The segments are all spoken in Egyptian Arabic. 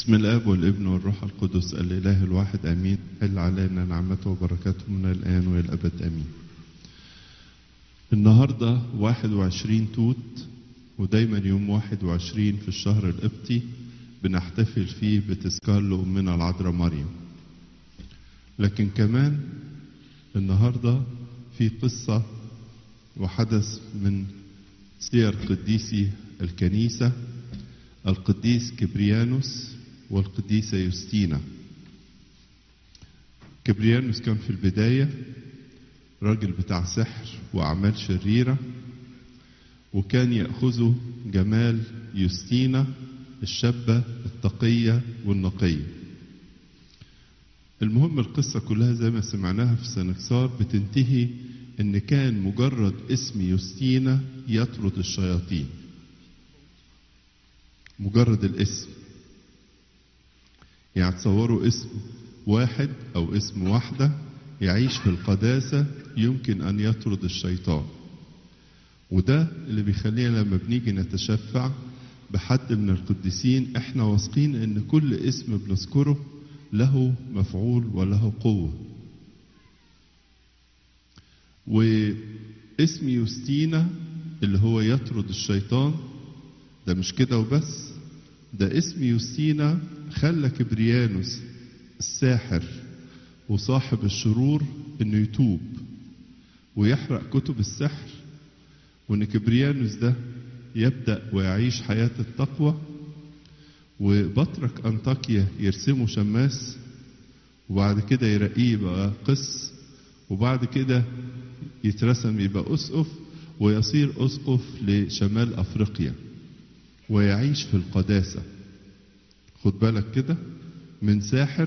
بسم الاب والابن والروح القدس الاله الواحد امين حل علينا نعمته وبركاته من الان والى الابد امين النهارده 21 توت ودايما يوم 21 في الشهر القبطي بنحتفل فيه بتذكار لامنا العذراء مريم لكن كمان النهارده في قصه وحدث من سير قديسي الكنيسه القديس كبريانوس والقديسة يوستينا كبريانوس كان في البداية راجل بتاع سحر وأعمال شريرة وكان يأخذه جمال يوستينا الشابة التقية والنقية المهم القصة كلها زي ما سمعناها في سنكسار بتنتهي ان كان مجرد اسم يوستينا يطرد الشياطين مجرد الاسم يعني تصوروا اسم واحد او اسم واحدة يعيش في القداسة يمكن ان يطرد الشيطان وده اللي بيخلينا لما بنيجي نتشفع بحد من القديسين احنا واثقين ان كل اسم بنذكره له مفعول وله قوة واسم يوستينا اللي هو يطرد الشيطان ده مش كده وبس ده اسم يوستينا خلى كبريانوس الساحر وصاحب الشرور انه يتوب ويحرق كتب السحر وان كبريانوس ده يبدا ويعيش حياه التقوى وبطرك انطاكيا يرسمه شماس وبعد كده يرقيه يبقى قس وبعد كده يترسم يبقى اسقف ويصير اسقف لشمال افريقيا ويعيش في القداسة خد بالك كده من ساحر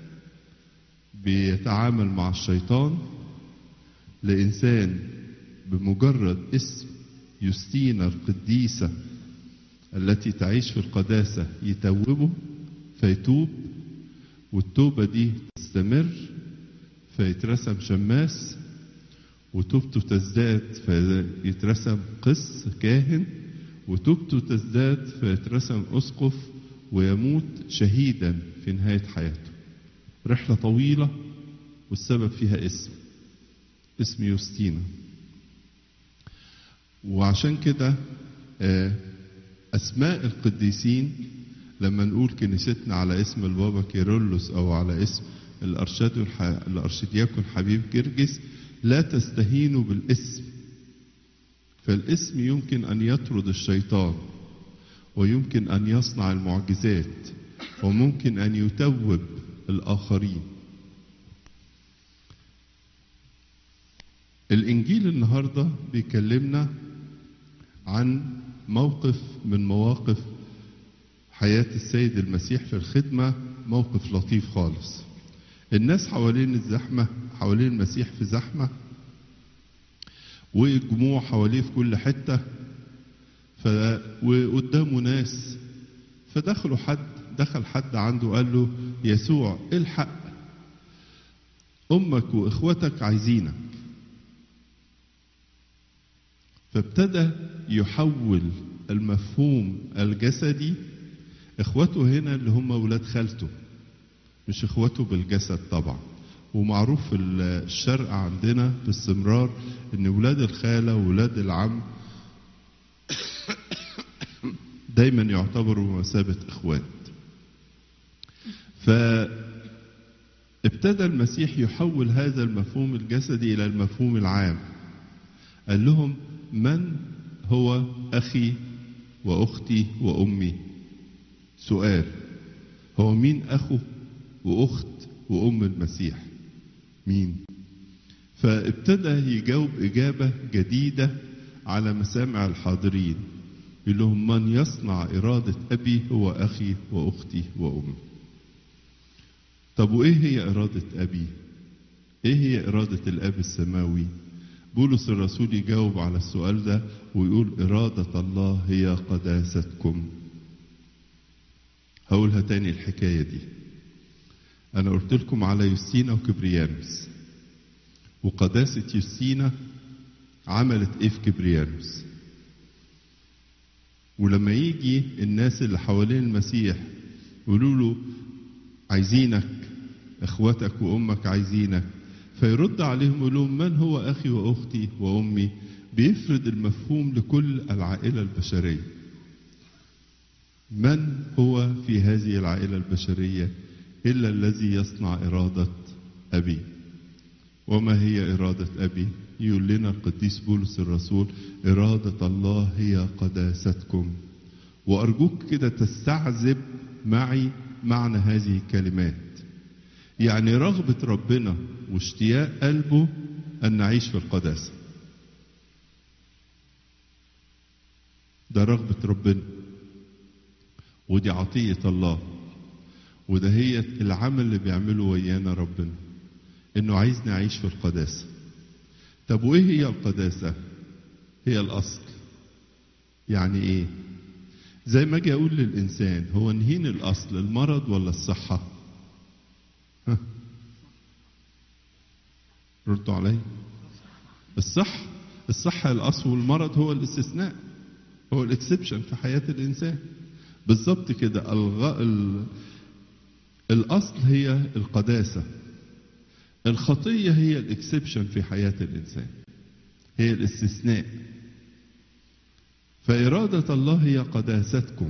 بيتعامل مع الشيطان لإنسان بمجرد اسم يوستينا القديسة التي تعيش في القداسة يتوبه فيتوب والتوبة دي تستمر فيترسم شماس وتوبته تزداد فيترسم قس كاهن وتوبته تزداد فيترسم أسقف ويموت شهيدا في نهاية حياته رحلة طويلة والسبب فيها اسم اسم يوستينا وعشان كده أسماء القديسين لما نقول كنيستنا على اسم البابا كيرلس أو على اسم الأرشاد الأرشدياكون حبيب جرجس لا تستهينوا بالاسم فالاسم يمكن ان يطرد الشيطان ويمكن ان يصنع المعجزات وممكن ان يتوب الاخرين الانجيل النهارده بيكلمنا عن موقف من مواقف حياه السيد المسيح في الخدمه موقف لطيف خالص الناس حوالين الزحمه حوالين المسيح في زحمه والجموع حواليه في كل حتة ف... وقدامه ناس فدخلوا حد دخل حد عنده قال له يسوع الحق أمك وإخوتك عايزينك فابتدى يحول المفهوم الجسدي إخوته هنا اللي هم ولاد خالته مش إخوته بالجسد طبعا ومعروف في الشرق عندنا باستمرار ان ولاد الخاله وولاد العم دايما يعتبروا بمثابه اخوات فابتدى المسيح يحول هذا المفهوم الجسدي الى المفهوم العام قال لهم من هو اخي واختي وامي سؤال هو مين اخو واخت وام المسيح مين فابتدى يجاوب إجابة جديدة على مسامع الحاضرين يقول لهم من يصنع إرادة أبي هو أخي وأختي وأمي طب وإيه هي إرادة أبي إيه هي إرادة الأب السماوي بولس الرسول يجاوب على السؤال ده ويقول إرادة الله هي قداستكم هقولها تاني الحكاية دي أنا قلت لكم على يوستينا وكبريانوس وقداسة يوستينا عملت إيه في كبريانوس ولما يجي الناس اللي حوالين المسيح يقولوا له عايزينك اخواتك وامك عايزينك فيرد عليهم يقول لهم من هو اخي واختي وامي بيفرض المفهوم لكل العائله البشريه من هو في هذه العائله البشريه الا الذي يصنع اراده ابي وما هي اراده ابي يقول لنا القديس بولس الرسول اراده الله هي قداستكم وارجوك كده تستعذب معي معنى هذه الكلمات يعني رغبة ربنا واشتياق قلبه أن نعيش في القداسة ده رغبة ربنا ودي عطية الله وده هي العمل اللي بيعمله ويانا ربنا انه عايز نعيش في القداسة طب وايه هي القداسة هي الاصل يعني ايه زي ما اجي اقول للانسان هو نهين الاصل المرض ولا الصحه ها ردوا علي الصح الصحة الأصل والمرض هو الاستثناء هو الاكسبشن في حياة الإنسان بالظبط كده الغ... ال... الأصل هي القداسة الخطية هي الاكسبشن في حياة الإنسان هي الاستثناء فإرادة الله هي قداستكم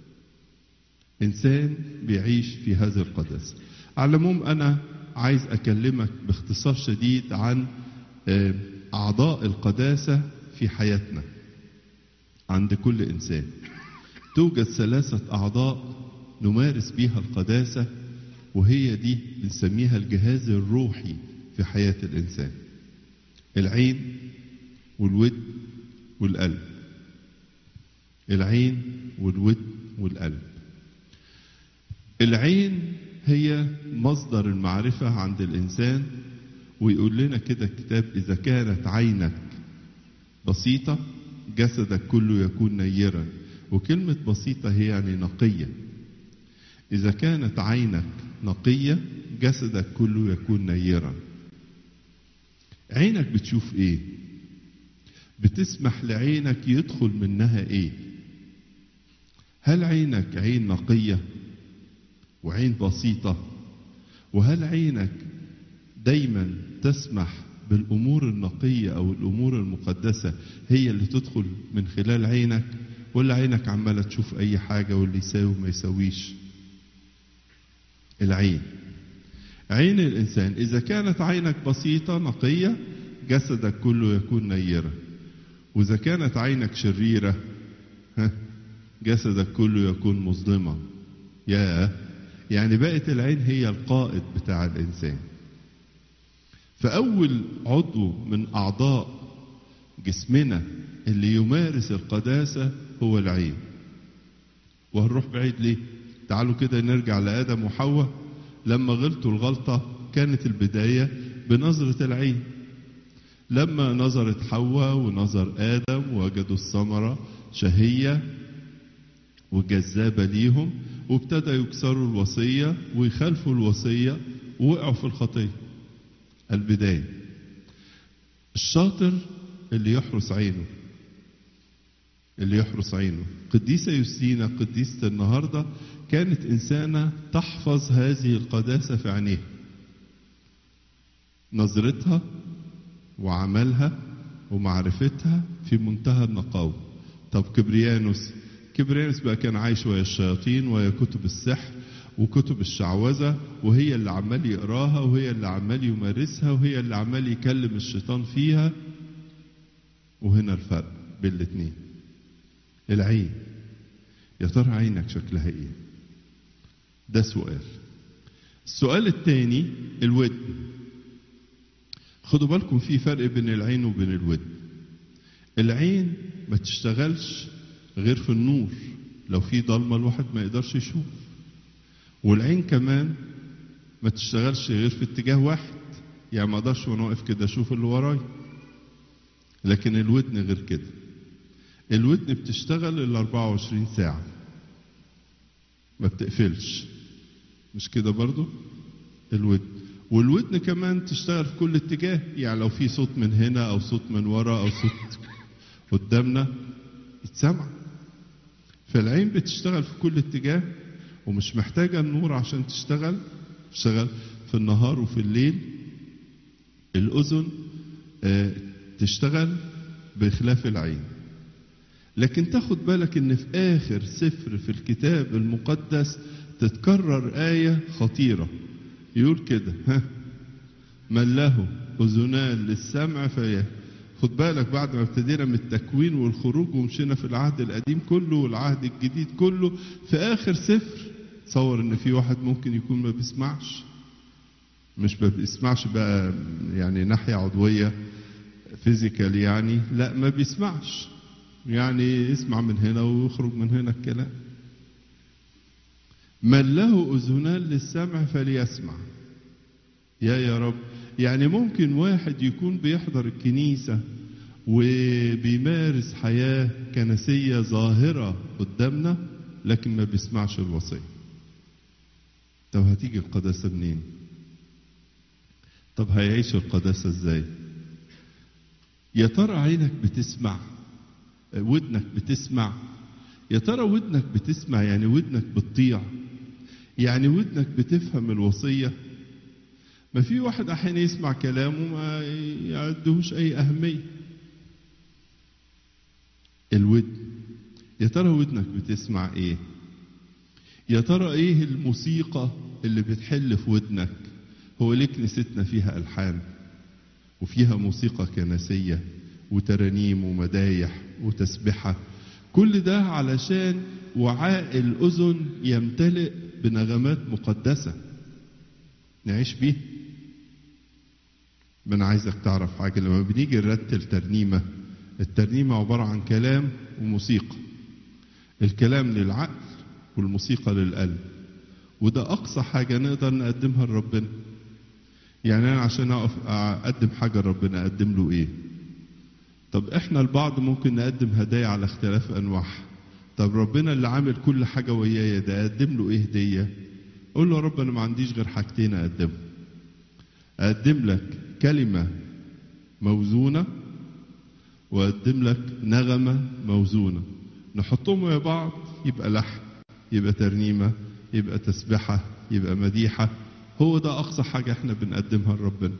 إنسان بيعيش في هذه القداسة على العموم أنا عايز أكلمك باختصار شديد عن أعضاء القداسة في حياتنا عند كل إنسان توجد ثلاثة أعضاء نمارس بها القداسة وهي دي بنسميها الجهاز الروحي في حياة الإنسان العين والود والقلب العين والود والقلب العين هي مصدر المعرفة عند الإنسان ويقول لنا كده الكتاب إذا كانت عينك بسيطة جسدك كله يكون نيرا وكلمة بسيطة هي يعني نقية إذا كانت عينك نقية جسدك كله يكون نيرا عينك بتشوف إيه بتسمح لعينك يدخل منها إيه هل عينك عين نقيه وعين بسيطة وهل عينك دايما تسمح بالأمور النقية أو الأمور المقدسة هي اللي تدخل من خلال عينك ولا عينك عمالة تشوف أي حاجة واللي يساوي ما يساويش العين عين الإنسان إذا كانت عينك بسيطة نقية جسدك كله يكون نيرا وإذا كانت عينك شريرة جسدك كله يكون مظلما يا يعني بقت العين هي القائد بتاع الإنسان فأول عضو من أعضاء جسمنا اللي يمارس القداسة هو العين وهنروح بعيد ليه تعالوا كده نرجع لآدم وحواء لما غلطوا الغلطة كانت البداية بنظرة العين لما نظرت حواء ونظر آدم وجدوا الثمرة شهية وجذابة ليهم وابتدى يكسروا الوصية ويخالفوا الوصية ووقعوا في الخطية البداية الشاطر اللي يحرس عينه اللي يحرس عينه قديسة يوستينا قديسة النهاردة كانت إنسانة تحفظ هذه القداسة في عينيها نظرتها وعملها ومعرفتها في منتهى النقاوة طب كبريانوس كبريانوس بقى كان عايش ويا الشياطين ويا كتب السحر وكتب الشعوذة وهي اللي عمال يقراها وهي اللي عمال يمارسها وهي اللي عمال يكلم الشيطان فيها وهنا الفرق بين الاتنين العين يا ترى عينك شكلها ايه ده سؤال السؤال الثاني الودن خدوا بالكم في فرق بين العين وبين الودن العين ما تشتغلش غير في النور لو في ضلمه الواحد ما يقدرش يشوف والعين كمان ما تشتغلش غير في اتجاه واحد يعني ما اقدرش وانا واقف كده اشوف اللي ورايا لكن الودن غير كده الودن بتشتغل ال 24 ساعة ما بتقفلش مش كده برضو الودن والودن كمان تشتغل في كل اتجاه يعني لو في صوت من هنا او صوت من ورا او صوت قدامنا يتسمع فالعين بتشتغل في كل اتجاه ومش محتاجة النور عشان تشتغل تشتغل في النهار وفي الليل الأذن آه، تشتغل بخلاف العين لكن تاخد بالك ان في اخر سفر في الكتاب المقدس تتكرر آية خطيرة يقول كده ها من له أذنان للسمع فهي خد بالك بعد ما ابتدينا من التكوين والخروج ومشينا في العهد القديم كله والعهد الجديد كله في آخر سفر تصور ان في واحد ممكن يكون ما بيسمعش مش ما بيسمعش بقى يعني ناحية عضوية فيزيكال يعني لا ما بيسمعش يعني يسمع من هنا ويخرج من هنا الكلام من له أذنان للسمع فليسمع يا يا رب يعني ممكن واحد يكون بيحضر الكنيسة وبيمارس حياة كنسية ظاهرة قدامنا لكن ما بيسمعش الوصية طب هتيجي القداسة منين طب هيعيش القداسة ازاي يا ترى عينك بتسمع ودنك بتسمع يا ترى ودنك بتسمع يعني ودنك بتطيع يعني ودنك بتفهم الوصية ما في واحد أحيانا يسمع كلامه ما يعدهوش أي أهمية الودن يا ترى ودنك بتسمع إيه يا ترى إيه الموسيقى اللي بتحل في ودنك هو ليه كنيستنا فيها ألحان وفيها موسيقى كنسية وترانيم ومدايح وتسبحة كل ده علشان وعاء الأذن يمتلئ بنغمات مقدسة نعيش بيه ما أنا عايزك تعرف حاجة لما بنيجي نرتل ترنيمة الترنيمة عبارة عن كلام وموسيقى الكلام للعقل والموسيقى للقلب وده أقصى حاجة نقدر نقدمها لربنا يعني أنا عشان أقف أقدم حاجة لربنا أقدم له إيه طب إحنا البعض ممكن نقدم هدايا على اختلاف أنواعها طب ربنا اللي عامل كل حاجة ويايا ده أقدم له إيه هدية قول له يا رب أنا ما عنديش غير حاجتين أقدمهم أقدم لك كلمة موزونة وأقدم لك نغمة موزونة نحطهم مع بعض يبقى لحن يبقى ترنيمة يبقى تسبحة يبقى مديحة هو ده أقصى حاجة احنا بنقدمها لربنا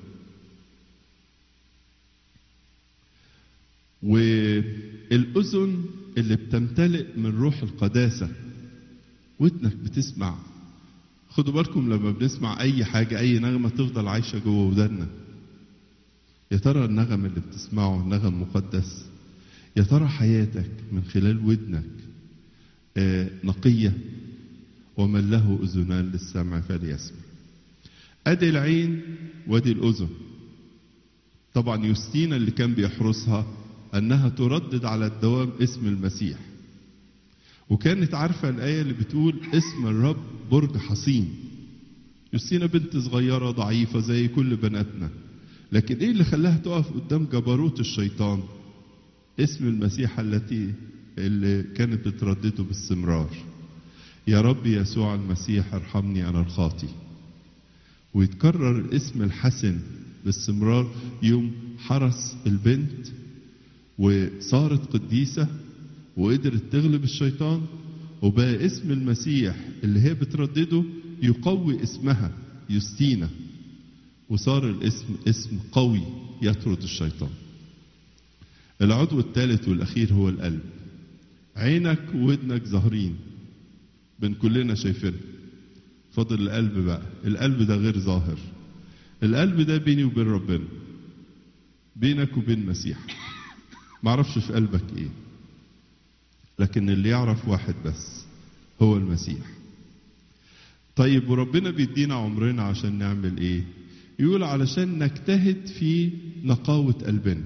والأذن اللي بتمتلئ من روح القداسة ودنك بتسمع خدوا بالكم لما بنسمع أي حاجة أي نغمة تفضل عايشة جوه ودنا يا ترى النغم اللي بتسمعه نغم مقدس يا ترى حياتك من خلال ودنك آه نقية ومن له أذنان للسمع فليسمع أدي العين وادي الأذن طبعا يوستينا اللي كان بيحرسها أنها تردد على الدوام اسم المسيح وكانت عارفة الآية اللي بتقول اسم الرب برج حصين يوستينا بنت صغيرة ضعيفة زي كل بناتنا لكن ايه اللي خلاها تقف قدام جبروت الشيطان اسم المسيح التي اللي كانت بتردده باستمرار يا رب يسوع المسيح ارحمني انا الخاطي ويتكرر الاسم الحسن باستمرار يوم حرس البنت وصارت قديسة وقدرت تغلب الشيطان وبقى اسم المسيح اللي هي بتردده يقوي اسمها يوستينا وصار الاسم اسم قوي يطرد الشيطان العضو الثالث والأخير هو القلب عينك وودنك ظاهرين بين كلنا شايفين فاضل القلب بقى القلب ده غير ظاهر القلب ده بيني وبين ربنا بينك وبين المسيح معرفش في قلبك ايه لكن اللي يعرف واحد بس هو المسيح طيب وربنا بيدينا عمرنا عشان نعمل ايه يقول علشان نجتهد في نقاوة قلبنا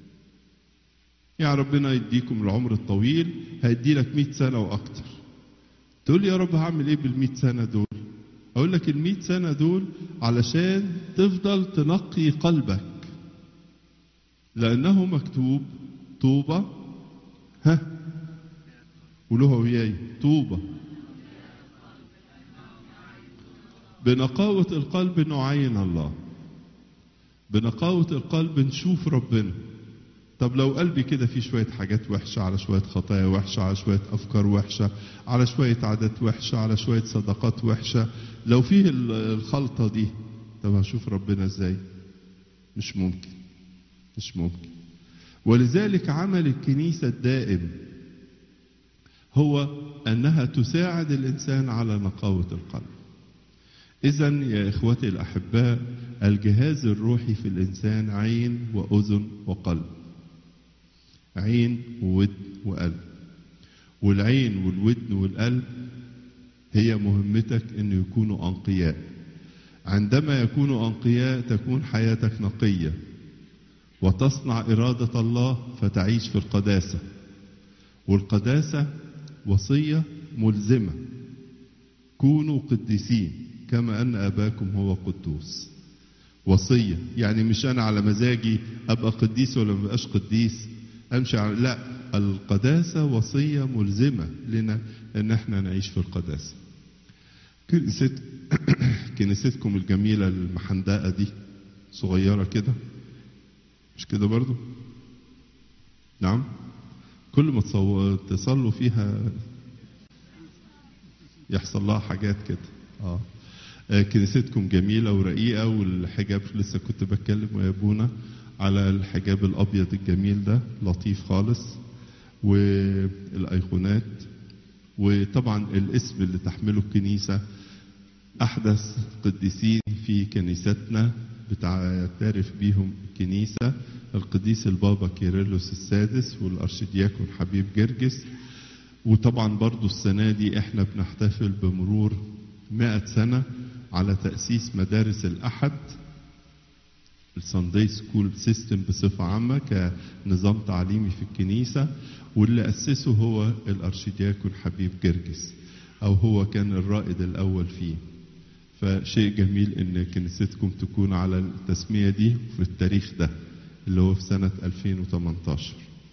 يا ربنا يديكم العمر الطويل هيدي لك 100 سنة وأكتر تقول لي يا رب هعمل إيه بال سنة دول أقول لك ال سنة دول علشان تفضل تنقي قلبك لأنه مكتوب طوبة ها قولوها وياي طوبة بنقاوة القلب نعين الله بنقاوة القلب نشوف ربنا طب لو قلبي كده فيه شوية حاجات وحشة على شوية خطايا وحشة على شوية أفكار وحشة على شوية عادات وحشة على شوية صداقات وحشة لو فيه ال- الخلطة دي طب هشوف ربنا ازاي مش ممكن مش ممكن ولذلك عمل الكنيسة الدائم هو أنها تساعد الإنسان على نقاوة القلب إذا يا إخوتي الأحباء الجهاز الروحي في الإنسان عين وأذن وقلب عين وودن وقلب والعين والودن والقلب هي مهمتك أن يكونوا أنقياء عندما يكونوا أنقياء تكون حياتك نقية وتصنع إرادة الله فتعيش في القداسة والقداسة وصية ملزمة كونوا قديسين كما أن أباكم هو قدوس وصية يعني مش أنا على مزاجي أبقى قديس ولا ما بقاش قديس أمشي على لا القداسة وصية ملزمة لنا أن احنا نعيش في القداسة كنيست كنيستكم الجميلة المحندقة دي صغيرة كده مش كده برضو نعم كل ما تصو- تصلوا فيها يحصل لها حاجات كده اه آه، كنيستكم جميلة ورقيقة والحجاب لسه كنت بتكلم يا ابونا على الحجاب الأبيض الجميل ده لطيف خالص والأيقونات وطبعا الاسم اللي تحمله الكنيسة أحدث قديسين في كنيستنا بتعترف بيهم الكنيسة القديس البابا كيرلس السادس والأرشدياكون حبيب جرجس وطبعا برضو السنة دي احنا بنحتفل بمرور مئة سنة على تأسيس مدارس الأحد الساندي سكول سيستم بصفة عامة كنظام تعليمي في الكنيسة واللي أسسه هو الأرشدياكون حبيب جرجس أو هو كان الرائد الأول فيه فشيء جميل ان كنيستكم تكون على التسمية دي في التاريخ ده اللي هو في سنة 2018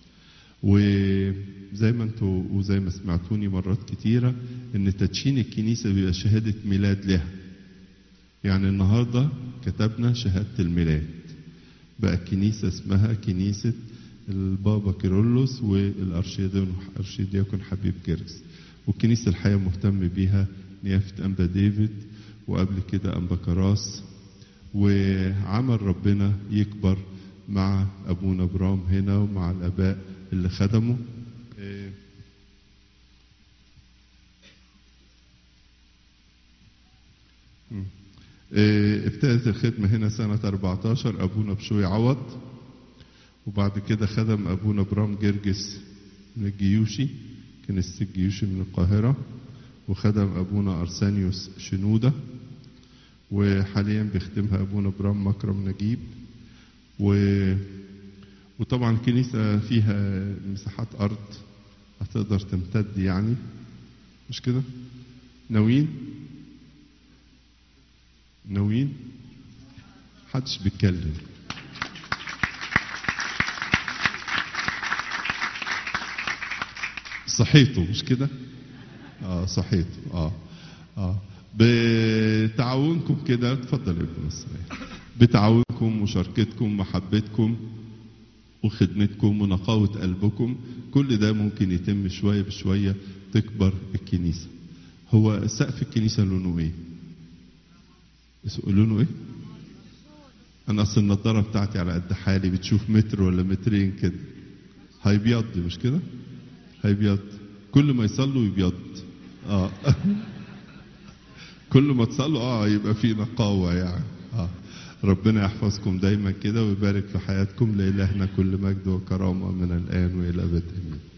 وزي ما انتوا وزي ما سمعتوني مرات كتيرة ان تدشين الكنيسة بيبقى شهادة ميلاد لها يعني النهاردة كتبنا شهادة الميلاد بقى الكنيسة اسمها كنيسة البابا كيرلس والأرشيدياكون حبيب جرجس والكنيسة الحقيقة مهتم بيها نيافة أنبا ديفيد وقبل كده أنبا كراس وعمل ربنا يكبر مع أبونا برام هنا ومع الآباء اللي خدموا إيه، مم. إيه، ابتدت الخدمة هنا سنة 14 أبونا بشوي عوض وبعد كده خدم أبونا برام جرجس من الجيوشي كنيسة الجيوشي من القاهرة وخدم أبونا أرسانيوس شنودة وحاليا بيخدمها أبونا برام مكرم نجيب و... وطبعا الكنيسة فيها مساحات أرض هتقدر تمتد يعني مش كده ناويين ناويين محدش بيتكلم صحيتوا مش كده اه صحيتوا اه اه بتعاونكم كده اتفضل يا ابن الصغير بتعاونكم مشاركتكم محبتكم وخدمتكم ونقاوة قلبكم كل ده ممكن يتم شوية بشوية تكبر الكنيسة هو سقف الكنيسة لونه ايه اسمه لونه ايه انا اصل النضارة بتاعتي على قد حالي بتشوف متر ولا مترين كده هيبيض مش كده هيبيض كل ما يصلوا يبيض اه كل ما تصلوا اه يبقى في نقاوة يعني اه ربنا يحفظكم دايما كده ويبارك في حياتكم لإلهنا كل مجد وكرامة من الآن وإلى أبد آمين